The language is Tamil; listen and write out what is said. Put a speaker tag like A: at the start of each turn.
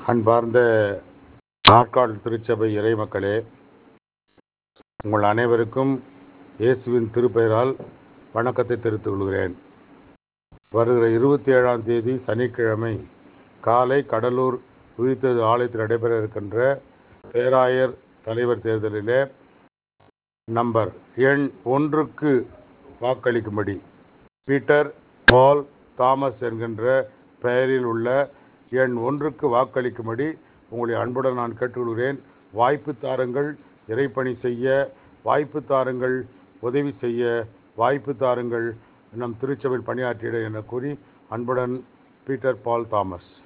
A: அன்பார்ந்த நாட்கால் திருச்சபை இறைமக்களே உங்கள் அனைவருக்கும் இயேசுவின் திருப்பெயரால் வணக்கத்தை தெரிவித்துக் கொள்கிறேன் வருகிற இருபத்தி ஏழாம் தேதி சனிக்கிழமை காலை கடலூர் உயிர்த்தெழு ஆலயத்தில் நடைபெற இருக்கின்ற பேராயர் தலைவர் தேர்தலிலே நம்பர் எண் ஒன்றுக்கு வாக்களிக்கும்படி பீட்டர் பால் தாமஸ் என்கின்ற பெயரில் உள்ள எண் ஒன்றுக்கு வாக்களிக்கும்படி உங்களை அன்புடன் நான் கேட்டுக்கொள்கிறேன் வாய்ப்பு தாருங்கள் இறைப்பணி செய்ய வாய்ப்பு தாருங்கள் உதவி செய்ய வாய்ப்பு தாருங்கள் நம் திருச்சபையில் பணியாற்றிட என கூறி அன்புடன் பீட்டர் பால் தாமஸ்